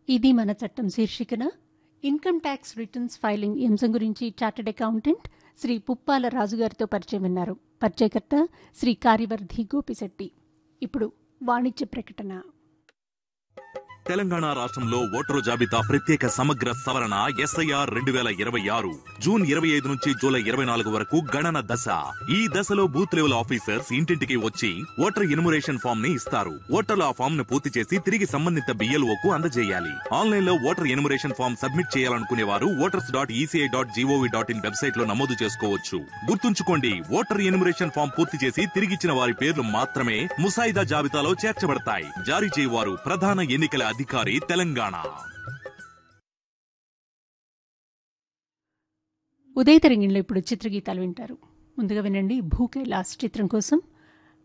ఇది మన చట్టం శీర్షికన ఇన్కమ్ ట్యాక్స్ రిటర్న్స్ ఫైలింగ్ ఈ అంశం గురించి చార్టెడ్ అకౌంటెంట్ శ్రీ పుప్పాల రాజుగారితో పరిచయం విన్నారు పరిచయకర్త శ్రీ కార్యవర్ధి గోపిశెట్టి ఇప్పుడు వాణిజ్య ప్రకటన తెలంగాణ రాష్ట్రంలో ఓటరు జాబితా ప్రత్యేక సమగ్ర సవరణ ఎస్ఐఆర్ రెండు వేల ఇరవై ఆరు జూన్ ఇరవై ఐదు నుంచి జూలై ఇరవై నాలుగు వరకు గణన దశ ఈ దశలో బూత్ లెవెల్ ఆఫీసర్స్ ఇంటింటికి వచ్చి ఓటర్ ఎన్యుమరేషన్ ఫామ్ ని ఇస్తారు ఓటర్లు ఆ ఫామ్ ను పూర్తి చేసి తిరిగి సంబంధిత BLO కు అందజేయాలి ఆన్లైన్ లో ఓటర్ ఎన్యుమరేషన్ ఫామ్ సబ్మిట్ చేయాలనుకునే వారు voters dot ECI dot GOV dot in website లో నమోదు చేసుకోవచ్చు గుర్తుంచుకోండి ఓటర్ ఎన్యుమరేషన్ ఫామ్ పూర్తి చేసి తిరిగిచ్చిన వారి పేర్లు మాత్రమే ముసాయిదా జాబితాలో చేర్చబడతాయి జారీ చేయవారు ప్రధాన ఎన్నికల అధికారి తెలంగాణ ఉదయ తరంగిణిలో ఇప్పుడు చిత్రగీతాలు వింటారు ముందుగా వినండి భూ కైలాస్ చిత్రం కోసం